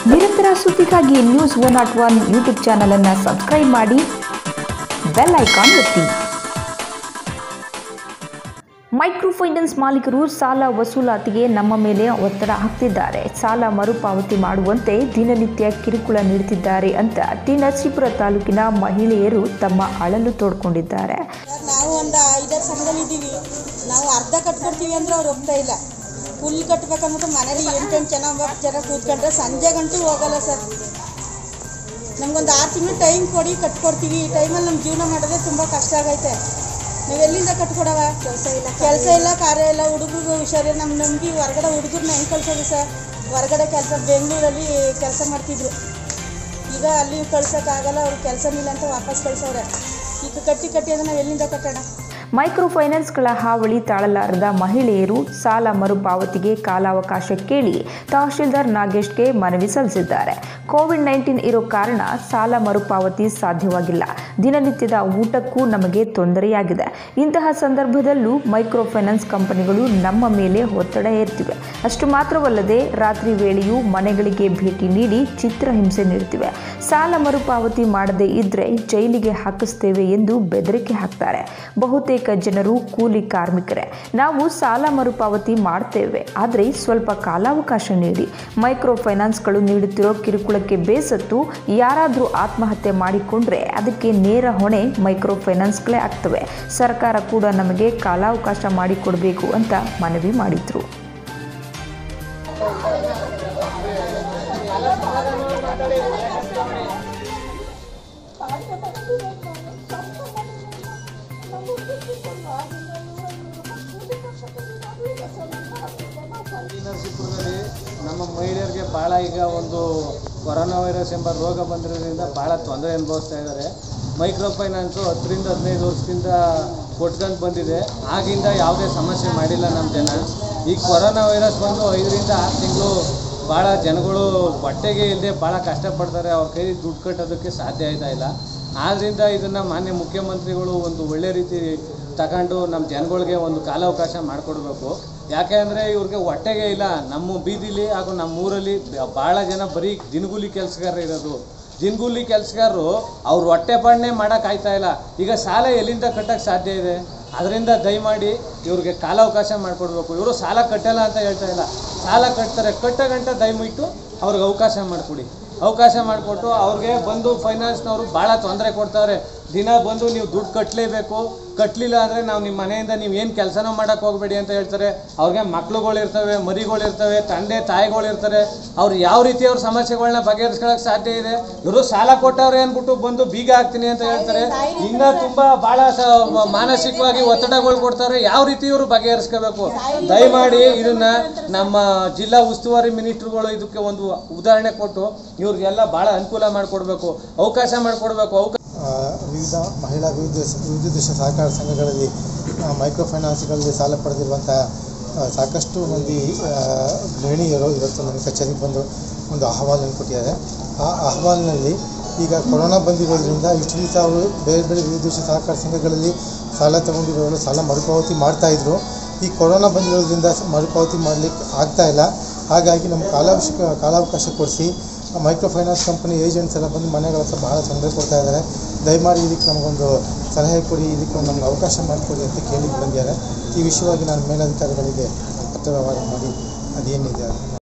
ನಿರಂತರ ಸುದ್ದಿಗಾಗಿ news one not one YouTube ಚಾನಲನ್ನು ಸಬ್ಸ್ಕ್ರೈಬ್ ಮಾಡಿ ಬೆಲ್ ಐಕಾನ್ ಒತ್ತಿ ಮೈಕ್ರೋ ಫೈನಾನ್ಸ್ ಮಾಲೀಕರು ಸಾಲ ವಸೂಲಾತಿಗೆ ನಮ್ಮ ಮೇಲೆ ಒತ್ತಡ ಹಾಕ್ತಿದ್ದಾರೆ ಸಾಲ ಮರುಪಾವತಿ ಮಾಡುವಂತೆ ದಿನನಿತ್ಯ ಕಿರುಕುಳ ನೀಡುತ್ತಿದ್ದಾರೆ ಅಂತ ಟಿ ನರಸೀಪುರ ತಾಲೂಕಿನ ಮಹಿಳೆಯರು ತಮ್ಮ ಅಳಲು ತೋಡ್ಕೊಂಡಿದ್ದಾರೆ ಸರ್, ನಾವು ಒಂದು ಐದಾರು ಸಂಘದಲ್ಲಿ ಇದ್ದೀವಿ ನಾವು ಅರ್ಧ ಕಟ್ಕೊಡ್ತೀವಿ ಅಂದ್ರೆ ಅವ್ರು ಒಪ್ತಾ ಇಲ್ಲ ಫುಲ್ ಕಟ್ಬೇಕಂದ್ಬಿಟ್ಟು ಮನೇಲಿ ಎಂಟೆಂಟು ಜನ ಒಂಬತ್ತು ಜನ ಕೂತ್ಕೊಂಡ್ರೆ ಸಂಜೆ ಗಂಟು ಹೋಗಲ್ಲ ಸರ್ ನಮ್ಗೊಂದು ಆರು ತಿಂಗಳು ಟೈಮ್ ಕೊಡಿ ಕಟ್ಕೊಡ್ತೀವಿ ಈ ಟೈಮಲ್ಲಿ ನಮ್ಮ ಜೀವನ ಮಾಡೋದೇ ತುಂಬ ಕಷ್ಟ ಆಗೈತೆ ನಾವು ಎಲ್ಲಿಂದ ಕಟ್ಕೊಡವ ಕೆಲಸ ಇಲ್ಲ ಕೆಲಸ ಇಲ್ಲ ಕಾರ್ಯ ಇಲ್ಲ ಹುಡುಗರು ಹುಷಾರಿ ನಮ್ಮ ನಮ್ಗೆ ಹೊರಗಡೆ ಹುಡುಗರನ್ನ ಹೆಂಗೆ ಕಳ್ಸೋದು ಸರ್ ಹೊರಗಡೆ ಕೆಲಸ ಬೆಂಗಳೂರಲ್ಲಿ ಕೆಲಸ ಮಾಡ್ತಿದ್ರು ಈಗ ಅಲ್ಲಿ ಕಳ್ಸೋಕ್ಕಾಗಲ್ಲ ಅವ್ರು ಕೆಲಸನಿಲ್ಲ ಅಂತ ವಾಪಸ್ ಕಳ್ಸವ್ರೆ ಈಗ ಕಟ್ಟಿ ಕಟ್ಟಿ ಅಂದ್ರೆ ನಾವು ಎಲ್ಲಿಂದ ಕಟ್ಟೋಣ ಮೈಕ್ರೋ ಫೈನಾನ್ಸ್ಗಳ ಹಾವಳಿ ತಾಳಲಾರದ ಮಹಿಳೆಯರು ಸಾಲ ಮರುಪಾವತಿಗೆ ಕಾಲಾವಕಾಶ ಕೇಳಿ ತಹಶೀಲ್ದಾರ್ ನಾಗೇಶ್ಗೆ ಮನವಿ ಸಲ್ಲಿಸಿದ್ದಾರೆ ಕೋವಿಡ್ ನೈನ್ಟೀನ್ ಇರೋ ಕಾರಣ ಸಾಲ ಮರುಪಾವತಿ ಸಾಧ್ಯವಾಗಿಲ್ಲ ದಿನನಿತ್ಯದ ಊಟಕ್ಕೂ ನಮಗೆ ತೊಂದರೆಯಾಗಿದೆ ಇಂತಹ ಸಂದರ್ಭದಲ್ಲೂ ಮೈಕ್ರೋ ಫೈನಾನ್ಸ್ ಕಂಪನಿಗಳು ನಮ್ಮ ಮೇಲೆ ಒತ್ತಡ ಹೇರ್ತಿವೆ ಅಷ್ಟು ಮಾತ್ರವಲ್ಲದೆ ರಾತ್ರಿ ವೇಳೆಯೂ ಮನೆಗಳಿಗೆ ಭೇಟಿ ನೀಡಿ ಚಿತ್ರಹಿಂಸೆ ನೀಡುತ್ತಿವೆ ಸಾಲ ಮರುಪಾವತಿ ಮಾಡದೇ ಇದ್ರೆ ಜೈಲಿಗೆ ಹಾಕಿಸ್ತೇವೆ ಎಂದು ಬೆದರಿಕೆ ಹಾಕ್ತಾರೆ ಬಹುತೇಕ ಜನರು ಕೂಲಿ ಕಾರ್ಮಿಕರೇ ನಾವು ಸಾಲ ಮರುಪಾವತಿ ಮಾಡ್ತೇವೆ ಆದರೆ ಸ್ವಲ್ಪ ಕಾಲಾವಕಾಶ ನೀಡಿ ಮೈಕ್ರೋ ಫೈನಾನ್ಸ್ಗಳು ನೀಡುತ್ತಿರೋ ಕಿರುಕುಳಕ್ಕೆ ಬೇಸತ್ತು ಯಾರಾದರೂ ಆತ್ಮಹತ್ಯೆ ಮಾಡಿಕೊಂಡ್ರೆ ಅದಕ್ಕೆ ನೇರ ಹೊಣೆ ಮೈಕ್ರೋ ಫೈನಾನ್ಸ್ಗಳೇ ಆಗ್ತವೆ ಸರ್ಕಾರ ಕೂಡ ನಮಗೆ ಕಾಲಾವಕಾಶ ಮಾಡಿಕೊಡಬೇಕು ಅಂತ ಮನವಿ ಮಾಡಿದ್ರು ಈ ನರಸೀಪುರದಲ್ಲಿ ನಮ್ಮ ಮಹಿಳೆಯರಿಗೆ ಭಾಳ ಈಗ ಒಂದು ಕೊರೋನಾ ವೈರಸ್ ಎಂಬ ರೋಗ ಬಂದಿರೋದ್ರಿಂದ ಭಾಳ ತೊಂದರೆ ಅನುಭವಿಸ್ತಾ ಇದ್ದಾರೆ ಮೈಕ್ರೋ ಫೈನಾನ್ಸು ಹತ್ತರಿಂದ ಹದಿನೈದು ವರ್ಷದಿಂದ ಕೊಟ್ಕೊಂಡು ಬಂದಿದೆ ಆಗಿಂದ ಯಾವುದೇ ಸಮಸ್ಯೆ ಮಾಡಿಲ್ಲ ನಮ್ಮ ಜನ ಈ ಕೊರೋನಾ ವೈರಸ್ ಬಂದು ಐದರಿಂದ ಆರು ತಿಂಗಳು ಭಾಳ ಜನಗಳು ಹೊಟ್ಟೆಗೆ ಇಲ್ಲದೆ ಭಾಳ ಕಷ್ಟಪಡ್ತಾರೆ ಅವ್ರ ಕೈಲಿ ದುಡ್ಡು ಕಟ್ಟೋದಕ್ಕೆ ಸಾಧ್ಯ ಆಯ್ತಾ ಇಲ್ಲ ಆದ್ದರಿಂದ ಇದನ್ನು ಮಾನ್ಯ ಮುಖ್ಯಮಂತ್ರಿಗಳು ಒಂದು ಒಳ್ಳೆ ರೀತಿ ತಗೊಂಡು ನಮ್ಮ ಜನಗಳಿಗೆ ಒಂದು ಕಾಲಾವಕಾಶ ಮಾಡಿಕೊಡ್ಬೇಕು ಯಾಕೆ ಅಂದರೆ ಇವ್ರಿಗೆ ಹೊಟ್ಟೆಗೆ ಇಲ್ಲ ನಮ್ಮ ಬೀದಿಲಿ ಹಾಗೂ ನಮ್ಮ ಊರಲ್ಲಿ ಭಾಳ ಜನ ಬರೀ ದಿನಗೂಲಿ ಕೆಲಸಗಾರ ಇರೋದು ದಿನಗೂಲಿ ಕೆಲಸಗಾರರು ಅವ್ರ ಹೊಟ್ಟೆ ಪಾಡನೆ ಮಾಡೋಕ್ಕಾಯ್ತಾ ಇಲ್ಲ ಈಗ ಸಾಲ ಎಲ್ಲಿಂದ ಕಟ್ಟಕ್ಕೆ ಸಾಧ್ಯ ಇದೆ ಅದರಿಂದ ದಯಮಾಡಿ ಇವ್ರಿಗೆ ಕಾಲಾವಕಾಶ ಮಾಡಿಕೊಡ್ಬೇಕು ಇವರು ಸಾಲ ಕಟ್ಟಲ್ಲ ಅಂತ ಹೇಳ್ತಾ ಇಲ್ಲ ಸಾಲ ಕಟ್ತಾರೆ ಕಟ್ಟ ಗಂಟ ದಯವಿಟ್ಟು ಅವ್ರಿಗೆ ಅವಕಾಶ ಮಾಡಿಕೊಡಿ ಅವಕಾಶ ಮಾಡಿಕೊಟ್ಟು ಅವ್ರಿಗೆ ಬಂದು ಫೈನಾನ್ಸ್ನವರು ಭಾಳ ತೊಂದರೆ ಕೊಡ್ತಾರೆ ದಿನ ಬಂದು ನೀವು ದುಡ್ಡು ಕಟ್ಟಲೇಬೇಕು ಕಟ್ಟಲಿಲ್ಲ ಅಂದರೆ ನಾವು ನಿಮ್ಮ ಮನೆಯಿಂದ ನೀವು ಏನು ಕೆಲಸನೂ ಮಾಡೋಕ್ಕೆ ಹೋಗಬೇಡಿ ಅಂತ ಹೇಳ್ತಾರೆ ಅವ್ರಿಗೆ ಮಕ್ಳುಗಳು ಇರ್ತವೆ ಮರಿಗಳು ಇರ್ತವೆ ತಂದೆ ತಾಯಿಗಳು ಇರ್ತಾರೆ ಅವ್ರು ಯಾವ ರೀತಿ ಅವ್ರ ಸಮಸ್ಯೆಗಳನ್ನ ಬಗೆಹರಿಸ್ಕೊಳಕ್ಕೆ ಸಾಧ್ಯ ಇದೆ ಇವರು ಸಾಲ ಕೊಟ್ಟವ್ರೆ ಅಂದ್ಬಿಟ್ಟು ಬಂದು ಬೀಗ ಹಾಕ್ತೀನಿ ಅಂತ ಹೇಳ್ತಾರೆ ಇನ್ನ ತುಂಬಾ ಭಾಳ ಸ- ಮಾನಸಿಕವಾಗಿ ಒತ್ತಡಗಳು ಕೊಡ್ತಾರೆ ಯಾವ ರೀತಿ ಇವರು ಬಗೆಹರಿಸ್ಕೋಬೇಕು ದಯಮಾಡಿ ಇದನ್ನ ನಮ್ಮ ಜಿಲ್ಲಾ ಉಸ್ತುವಾರಿ ಮಿನಿಸ್ಟ್ರುಗಳು ಇದಕ್ಕೆ ಒಂದು ಉದಾಹರಣೆ ಕೊಟ್ಟು ಇವ್ರಿಗೆಲ್ಲ ಭಾಳ ಅನುಕೂಲ ಮಾಡಿಕೊಡ್ಬೇಕು ಅವಕಾಶ ಮಾಡಿಕೊಡ್ಬೇಕು ಅವಕಾಶ ಆ, ವಿವಿಧ ಮಹಿಳಾ ವಿವಿಧ ವಿವಿಧ ದೇಶ ಸಹಕಾರ ಸಂಘಗಳಲ್ಲಿ ಆ, ಮೈಕ್ರೋ ಫೈನಾನ್ಸ್ಗಳಲ್ಲಿ ಸಾಲ ಪಡೆದಿರುವಂಥ ಆ, ಸಾಕಷ್ಟು ಮಂದಿ ಆ, ಗೃಹಿಣಿಯರು ಇವತ್ತು ನನ್ನ ಕಚೇರಿಗೆ ಬಂದು ಒಂದು ಅಹವಾಲನ್ನು ಕೊಟ್ಟಿದ್ದಾರೆ ಆ ಅಹವಾಲಿನಲ್ಲಿ ಈಗ ಕೊರೋನಾ ಬಂದಿರೋದ್ರಿಂದ ಇಷ್ಟು ದಿವಸ ಅವರು ಬೇರೆ ಬೇರೆ ವಿವಿಧ ದೇಶ ಸಹಕಾರ ಸಂಘಗಳಲ್ಲಿ ಸಾಲ ತಗೊಂಡಿರೋರು ಸಾಲ ಮರುಪಾವತಿ ಮಾಡ್ತಾಯಿದ್ರು ಈ ಕೊರೋನಾ ಬಂದಿರೋದ್ರಿಂದ ಸ- ಮರುಪಾವತಿ ಮಾಡಲಿಕ್ಕೆ ಆಗ್ತಾ ಇಲ್ಲ ಹಾಗಾಗಿ ನಮ್ಮ ಕಾಲಾವಕಾಶ ಕಾಲಾವಕಾಶ ಕೊಡಿಸಿ ಮೈಕ್ರೋ ಫೈನಾನ್ಸ್ ಕಂಪನಿ ಏಜೆಂಟ್ಸ್ ಎಲ್ಲ ಬಂದು ಮನೆಗಳ ಹತ್ರ ಭಾಳ ತೊಂದರೆ ಕೊಡ್ತಾ ಇದ್ದಾರೆ ದಯಮಾಡಿ ಇದಕ್ಕೆ ನಮಗೊಂದು ಸಲಹೆ ಕೊಡಿ ಇದಕ್ಕೆ ಒಂದು ನಮ್ಗೆ ಅವಕಾಶ ಮಾಡಿಕೊಡಿ ಅಂತ ಕೇಳಿ ಬಂದಿದ್ದಾರೆ ಈ ವಿಷಯವಾಗಿ ನಾನು ಮೇಲಧಿಕಾರಿಗಳಿಗೆ ಪತ್ರ ವ್ಯವಹಾರ ಮಾಡಿ ಅದೇನಿದೆ ಅದನ್ನು